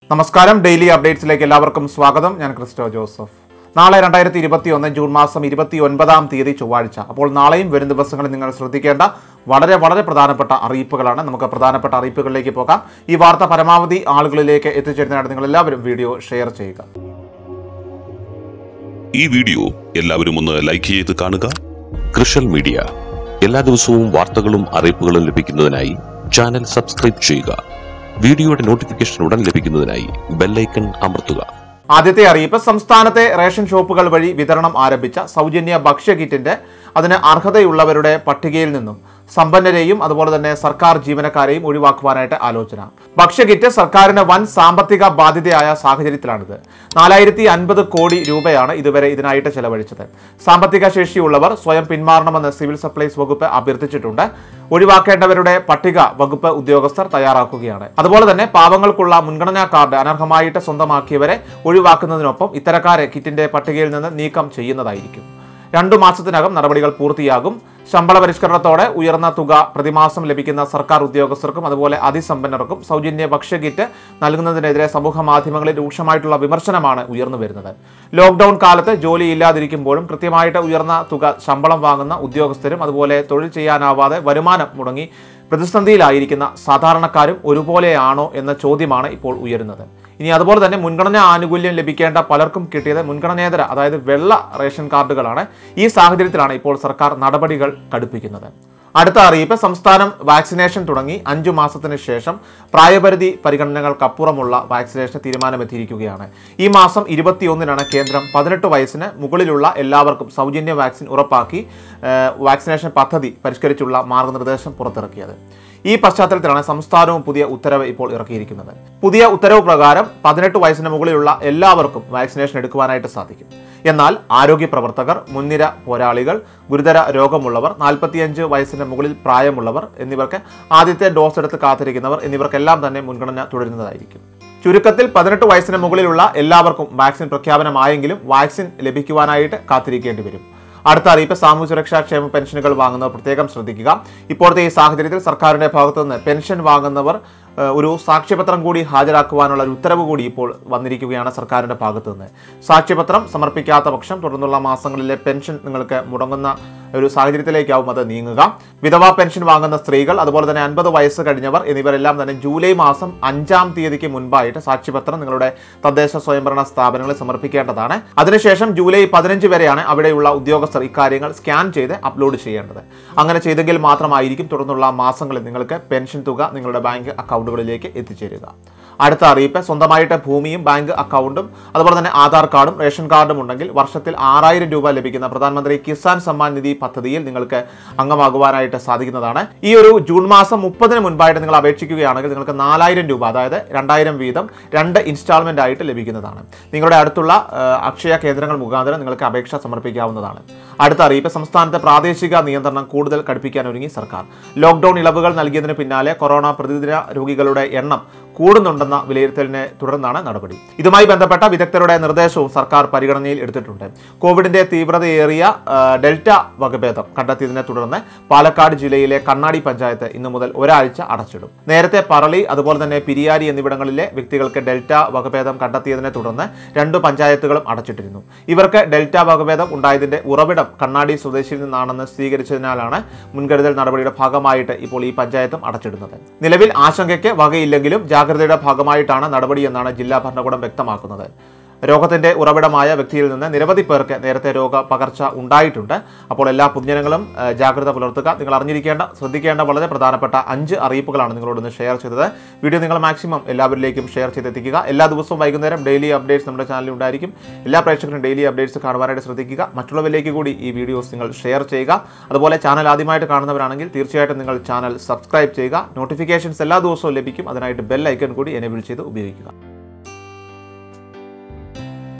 നമസ്കാരം ഡെയിലി അപ്ഡേറ്റ്സിലേക്ക് എല്ലാവർക്കും സ്വാഗതം ഞാൻ ക്രിസ്റ്റോ ജോസഫ് നാളെ രണ്ടായിരത്തി ഇരുപത്തി ഒന്ന് ജൂൺ മാസം ഇരുപത്തി ഒൻപതാം തീയതി ചൊവ്വാഴ്ച അപ്പോൾ നാളെയും വരും ദിവസങ്ങളിൽ നിങ്ങൾ ശ്രദ്ധിക്കേണ്ട വളരെ വളരെ പ്രധാനപ്പെട്ട അറിയിപ്പുകളാണ് നമുക്ക് പ്രധാനപ്പെട്ട അറിയിപ്പുകളിലേക്ക് പോകാം ഈ വാർത്ത പരമാവധി ആളുകളിലേക്ക് എത്തിച്ചേരുന്നതിനായിട്ട് നിങ്ങൾ എല്ലാവരും വീഡിയോ ഷെയർ ചെയ്യുക ഈ വീഡിയോ എല്ലാവരും ഒന്ന് ലൈക്ക് ചെയ്ത് കാണുക കൃഷൽ മീഡിയ എല്ലാ ദിവസവും വാർത്തകളും അറിയിപ്പുകളും ലഭിക്കുന്നതിനായി ചാനൽ സബ്സ്ക്രൈബ് ചെയ്യുക വീഡിയോയുടെ നോട്ടിഫിക്കേഷൻ ഉടൻ ലഭിക്കുന്നതിനായി ബെല്ലൈക്കൺ അമർത്തുക ആദ്യത്തെ അറിയിപ്പ് സംസ്ഥാനത്തെ റേഷൻ ഷോപ്പുകൾ വഴി വിതരണം ആരംഭിച്ച സൗജന്യ ഭക്ഷ്യ കിറ്റിന്റെ അതിന് അർഹതയുള്ളവരുടെ പട്ടികയിൽ നിന്നും സമ്പന്നരെയും അതുപോലെ തന്നെ സർക്കാർ ജീവനക്കാരെയും ഒഴിവാക്കുവാനായിട്ട് ആലോചന ഭക്ഷ്യകിറ്റ് സർക്കാരിന് വൻ സാമ്പത്തിക ബാധ്യതയായ സാഹചര്യത്തിലാണിത് നാലായിരത്തി അൻപത് കോടി രൂപയാണ് ഇതുവരെ ഇതിനായിട്ട് ചെലവഴിച്ചത് സാമ്പത്തിക ശേഷിയുള്ളവർ സ്വയം പിന്മാറണമെന്ന് സിവിൽ സപ്ലൈസ് വകുപ്പ് അഭ്യർത്ഥിച്ചിട്ടുണ്ട് ഒഴിവാക്കേണ്ടവരുടെ പട്ടിക വകുപ്പ് ഉദ്യോഗസ്ഥർ തയ്യാറാക്കുകയാണ് അതുപോലെ തന്നെ പാവങ്ങൾക്കുള്ള മുൻഗണനാ കാർഡ് അനർഹമായിട്ട് സ്വന്തമാക്കിയവരെ ഒഴിവാക്കുന്നതിനൊപ്പം ഇത്തരക്കാരെ കിറ്റിന്റെ പട്ടികയിൽ നിന്ന് നീക്കം ചെയ്യുന്നതായിരിക്കും രണ്ടു മാസത്തിനകം നടപടികൾ പൂർത്തിയാകും ശമ്പള പരിഷ്കരണത്തോടെ ഉയർന്ന തുക പ്രതിമാസം ലഭിക്കുന്ന സർക്കാർ ഉദ്യോഗസ്ഥർക്കും അതുപോലെ അതിസമ്പന്നർക്കും സൗജന്യ ഭക്ഷ്യകിറ്റ് നൽകുന്നതിനെതിരെ സമൂഹ മാധ്യമങ്ങളിൽ രൂക്ഷമായിട്ടുള്ള വിമർശനമാണ് ഉയർന്നു വരുന്നത് ലോക്ക്ഡൌൺ കാലത്ത് ജോലി ഇല്ലാതിരിക്കുമ്പോഴും കൃത്യമായിട്ട് ഉയർന്ന തുക ശമ്പളം വാങ്ങുന്ന ഉദ്യോഗസ്ഥരും അതുപോലെ തൊഴിൽ ചെയ്യാനാവാതെ വരുമാനം മുടങ്ങി പ്രതിസന്ധിയിലായിരിക്കുന്ന സാധാരണക്കാരും ഒരുപോലെയാണോ എന്ന ചോദ്യമാണ് ഇപ്പോൾ ഉയരുന്നത് ഇനി അതുപോലെ തന്നെ മുൻഗണനാ ആനുകൂല്യം ലഭിക്കേണ്ട പലർക്കും കിട്ടിയത് മുൻഗണനേതര അതായത് വെള്ള റേഷൻ കാർഡുകളാണ് ഈ സാഹചര്യത്തിലാണ് ഇപ്പോൾ സർക്കാർ നടപടികൾ കടുപ്പിക്കുന്നത് അടുത്ത അറിയിപ്പ് സംസ്ഥാനം വാക്സിനേഷൻ തുടങ്ങി അഞ്ചു മാസത്തിന് ശേഷം പ്രായപരിധി പരിഗണനകൾക്കപ്പുറമുള്ള വാക്സിനേഷൻ തീരുമാനമെത്തിയിരിക്കുകയാണ് ഈ മാസം ഇരുപത്തിയൊന്നിനാണ് കേന്ദ്രം പതിനെട്ട് വയസ്സിന് മുകളിലുള്ള എല്ലാവർക്കും സൗജന്യ വാക്സിൻ ഉറപ്പാക്കി ഏഹ്, വാക്സിനേഷൻ പദ്ധതി പരിഷ്കരിച്ചുള്ള മാർഗനിർദ്ദേശം പുറത്തിറക്കിയത് ഈ പശ്ചാത്തലത്തിലാണ് സംസ്ഥാനവും പുതിയ ഉത്തരവ് ഇപ്പോൾ ഇറക്കിയിരിക്കുന്നത് പുതിയ ഉത്തരവ് പ്രകാരം പതിനെട്ട് വയസ്സിന് മുകളിലുള്ള എല്ലാവർക്കും വാക്സിനേഷൻ എടുക്കുവാനായിട്ട് സാധിക്കും എന്നാൽ ആരോഗ്യ പ്രവർത്തകർ മുൻനിര പോരാളികൾ ഗുരുതര രോഗമുള്ളവർ നാൽപ്പത്തിയഞ്ച് വയസ്സിന് മുകളിൽ പ്രായമുള്ളവർ എന്നിവർക്ക് ആദ്യത്തെ ഡോസ് എടുത്ത് കാത്തിരിക്കുന്നവർ എന്നിവർക്കെല്ലാം തന്നെ മുൻഗണന തുടരുന്നതായിരിക്കും ചുരുക്കത്തിൽ പതിനെട്ട് വയസ്സിന് മുകളിലുള്ള എല്ലാവർക്കും വാക്സിൻ പ്രഖ്യാപനമായെങ്കിലും വാക്സിൻ ലഭിക്കുവാനായിട്ട് കാത്തിരിക്കേണ്ടി വരും അടുത്ത അറിയിപ്പ് സാമൂഹ്യ സുരക്ഷാ ക്ഷേമ പെൻഷനുകൾ വാങ്ങുന്നവർ പ്രത്യേകം ശ്രദ്ധിക്കുക ഇപ്പോഴത്തെ ഈ സാഹചര്യത്തിൽ സർക്കാരിന്റെ ഭാഗത്തു നിന്ന് പെൻഷൻ വാങ്ങുന്നവർ ഏഹ്, ഒരു സാക്ഷ്യപത്രം കൂടി ഹാജരാക്കുവാനുള്ള ഒരു ഉത്തരവ് കൂടി ഇപ്പോൾ വന്നിരിക്കുകയാണ് സർക്കാരിന്റെ ഭാഗത്തു നിന്ന് സാക്ഷ്യപത്രം സമർപ്പിക്കാത്ത പക്ഷം തുടർന്നുള്ള മാസങ്ങളിലെ പെൻഷൻ നിങ്ങൾക്ക് മുടങ്ങുന്ന ഒരു സാഹചര്യത്തിലേക്കാവും അത് നീങ്ങുക വിധവാ പെൻഷൻ വാങ്ങുന്ന സ്ത്രീകൾ അതുപോലെ തന്നെ അൻപത് വയസ്സ് കഴിഞ്ഞവർ എന്നിവരെല്ലാം തന്നെ ജൂലൈ മാസം അഞ്ചാം തീയതിക്ക് മുൻപായിട്ട് സാക്ഷ്യപത്രം നിങ്ങളുടെ തദ്ദേശ സ്വയംഭരണ സ്ഥാപനങ്ങളിൽ സമർപ്പിക്കേണ്ടതാണ് അതിനുശേഷം ജൂലൈ പതിനഞ്ച് വരെയാണ് അവിടെയുള്ള ഉദ്യോഗസ്ഥർ ഇക്കാര്യങ്ങൾ സ്കാൻ ചെയ്ത് അപ്ലോഡ് ചെയ്യേണ്ടത് അങ്ങനെ ചെയ്തെങ്കിൽ മാത്രമായിരിക്കും തുടർന്നുള്ള മാസങ്ങളിൽ നിങ്ങൾക്ക് പെൻഷൻ തുക നിങ്ങളുടെ ബാങ്ക് അക്കൗണ്ടുകളിലേക്ക് എത്തിച്ചേരുക അടുത്ത അറിയിപ്പ് സ്വന്തമായിട്ട് ഭൂമിയും ബാങ്ക് അക്കൗണ്ടും അതുപോലെ തന്നെ ആധാർ കാർഡും റേഷൻ കാർഡും ഉണ്ടെങ്കിൽ വർഷത്തിൽ ആറായിരം രൂപ ലഭിക്കുന്ന പ്രധാനമന്ത്രി കിസാൻ സമ്മാൻ നിധി പദ്ധതിയിൽ നിങ്ങൾക്ക് അംഗമാകുവാനായിട്ട് സാധിക്കുന്നതാണ് ഈ ഒരു ജൂൺ മാസം മുപ്പതിന് മുൻപായിട്ട് നിങ്ങൾ അപേക്ഷിക്കുകയാണെങ്കിൽ നിങ്ങൾക്ക് നാലായിരം രൂപ അതായത് രണ്ടായിരം വീതം രണ്ട് ഇൻസ്റ്റാൾമെന്റ് ആയിട്ട് ലഭിക്കുന്നതാണ് നിങ്ങളുടെ അടുത്തുള്ള ആ, അക്ഷയ കേന്ദ്രങ്ങൾ മുഖാന്തരം നിങ്ങൾക്ക് അപേക്ഷ സമർപ്പിക്കാവുന്നതാണ് അടുത്ത അറിയിപ്പ് സംസ്ഥാനത്തെ പ്രാദേശിക നിയന്ത്രണം കൂടുതൽ കടുപ്പിക്കാൻ ഒരുങ്ങി സർക്കാർ ലോക്ക്ഡൌൺ ഇളവുകൾ നൽകിയതിന് പിന്നാലെ കൊറോണ പ്രതിദിന രോഗികളുടെ എണ്ണം കൂടുന്നുണ്ടെന്ന വിലയിരുത്തലിനെ തുടർന്നാണ് നടപടി ഇതുമായി ബന്ധപ്പെട്ട വിദഗ്ധരുടെ നിർദ്ദേശവും സർക്കാർ പരിഗണനയിൽ എടുത്തിട്ടുണ്ട് കോവിഡിന്റെ തീവ്രതയേറിയ ആ, ഡെൽറ്റ വകഭേദം കണ്ടെത്തിയതിനെ തുടർന്ന് പാലക്കാട് ജില്ലയിലെ കണ്ണാടി പഞ്ചായത്ത് ഇന്നു മുതൽ ഒരാഴ്ച അടച്ചിടും നേരത്തെ പറളി അതുപോലെ തന്നെ പിരിയാരി എന്നിവിടങ്ങളിലെ വ്യക്തികൾക്ക് ഡെൽറ്റ വകഭേദം കണ്ടെത്തിയതിനെ തുടർന്ന് രണ്ട് പഞ്ചായത്തുകളും അടച്ചിട്ടിരുന്നു ഇവർക്ക് ഡെൽറ്റ വകഭേദം ഉണ്ടായതിന്റെ ഉറവിടം കണ്ണാടി സ്വദേശിയിൽ നിന്നാണെന്ന് സ്ഥിരീകരിച്ചതിനാലാണ് മുൻകരുതൽ നടപടിയുടെ ഭാഗമായിട്ട് ഇപ്പോൾ ഈ പഞ്ചായത്തും അടച്ചിടുന്നത് നിലവിൽ ആശങ്കയ്ക്ക് വകയില്ലെങ്കിലും ജാഗ്രതയുടെ ഭാഗമായിട്ടാണ് നടപടിയെന്നാണ് ജില്ലാ ഭരണകൂടം വ്യക്തമാക്കുന്നത് രോഗത്തിന്റെ ഉറവിടമായ വ്യക്തിയിൽ നിന്ന് നിരവധി പേർക്ക് നേരത്തെ രോഗ പകർച്ച ഉണ്ടായിട്ടുണ്ട് അപ്പോൾ എല്ലാ പൊതുജനങ്ങളും ആ, ജാഗ്രത പുലർത്തുക നിങ്ങൾ അറിഞ്ഞിരിക്കേണ്ട ശ്രദ്ധിക്കേണ്ട വളരെ പ്രധാനപ്പെട്ട അഞ്ച് അറിയിപ്പുകളാണ് നിങ്ങളോട് ഇന്ന് ഷെയർ ചെയ്തത് വീഡിയോ നിങ്ങൾ മാക്സിമം എല്ലാവരിലേക്കും ഷെയർ ചെയ്തെത്തിക്കുക എല്ലാ ദിവസവും വൈകുന്നേരം ഡെയിലി അപ്ഡേറ്റ്സ് നമ്മുടെ ചാനലിൽ ഉണ്ടായിരിക്കും എല്ലാ പ്രേക്ഷകരും ഡെയിലി അപ്ഡേറ്റ്സ് കാണുവാനായിട്ട് ശ്രദ്ധിക്കുക മറ്റുള്ളവരിലേക്ക് കൂടി ഈ വീഡിയോസ് നിങ്ങൾ ഷെയർ ചെയ്യുക അതുപോലെ ചാനൽ ആദ്യമായിട്ട് കാണുന്നവരാണെങ്കിൽ തീർച്ചയായിട്ടും നിങ്ങൾ ചാനൽ സബ്സ്ക്രൈബ് ചെയ്യുക നോട്ടിഫിക്കേഷൻസ് എല്ലാ ദിവസവും ലഭിക്കും അതിനായിട്ട് ബെൽ ഐക്കൺ കൂടി എനേബിൾ ചെയ്ത് ഉപയോഗിക്കുക